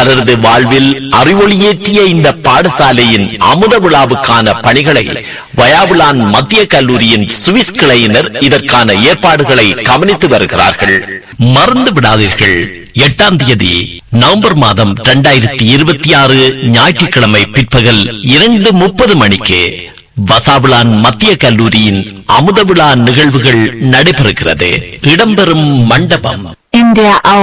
பலரது வாழ்வில் அறிவொளியேற்றிய இந்த பாடசாலையின் அமுத விழாவுக்கான பணிகளை வயாவுலான் மத்திய கல்லூரியின் சுவிஸ் கிளையினர் இதற்கான ஏற்பாடுகளை கவனித்து வருகிறார்கள் மறந்து விடாதீர்கள் எட்டாம் தேதி நவம்பர் மாதம் இரண்டாயிரத்தி இருபத்தி ஆறு ஞாயிற்றுக்கிழமை பிற்பகல் இரண்டு முப்பது மணிக்கு வசாவிலான் மத்திய கல்லூரியின் அமுத விழா நிகழ்வுகள் நடைபெறுகிறது இடம்பெறும் மண்டபம் In der Au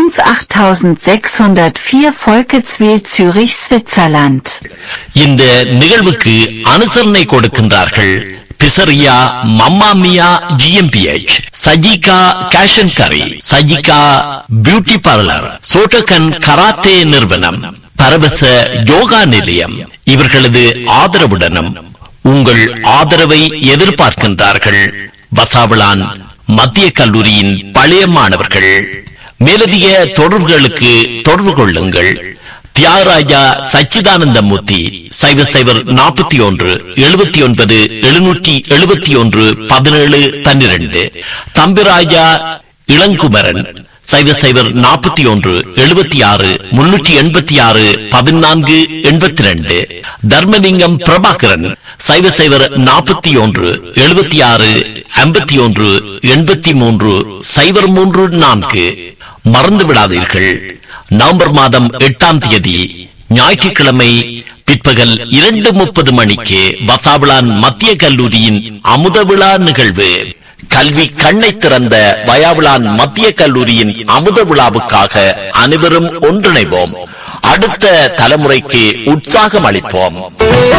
18604 Volketswil Zürich, Switzerland. இந்த நிகழ்வுக்கு அனுசரணை கொடுக்கின்றார்கள் பிசரியா மம்மாமியா ஜிஎம்பிஎச் சஜிகா கேஷன் கரி Sajika beauty parlour Shotokan karate நிறுவனம் பரவச யோகா நிலையம் இவர்களது ஆதரவுடனும் உங்கள் ஆதரவை எதிர்பார்க்கின்றார்கள் வசாவிளான் மத்திய கல்லூரியின் பழைய மாணவர்கள் மேலதிக தொடர்புகளுக்கு தொடர்பு கொள்ளுங்கள் தியாகராஜா சச்சிதானந்தமூர்த்தி சைவர் சைவர் நாற்பத்தி ஒன்று எழுபத்தி ஒன்பது எழுநூற்றி எழுபத்தி ஒன்று பதினேழு பன்னிரண்டு தம்பிராஜா இளங்குமரன் சைவர் சைவர் நாற்பத்தி ஒன்று எழுபத்தி ஆறு முன்னூற்றி எண்பத்தி ஆறு பதினான்கு எண்பத்தி ரெண்டு தர்மலிங்கம் பிரபாகரன் சைவர் சைவர் நாற்பத்தி ஒன்று எழுபத்தி ஆறு ஐம்பத்தி ஒன்று எண்பத்தி மூன்று சைவர் மூன்று நான்கு மறந்து விடாதீர்கள் நவம்பர் மாதம் எட்டாம் தேதி ஞாயிற்றுக்கிழமை பிற்பகல் இரண்டு முப்பது மணிக்கு வசாவிளான் மத்திய கல்லூரியின் அமுத விழா நிகழ்வு கல்வி கண்ணை திறந்த வயாவிளான் மத்திய கல்லூரியின் அமுத விழாவுக்காக அனைவரும் ஒன்றிணைவோம் அடுத்த தலைமுறைக்கு உற்சாகம் அளிப்போம்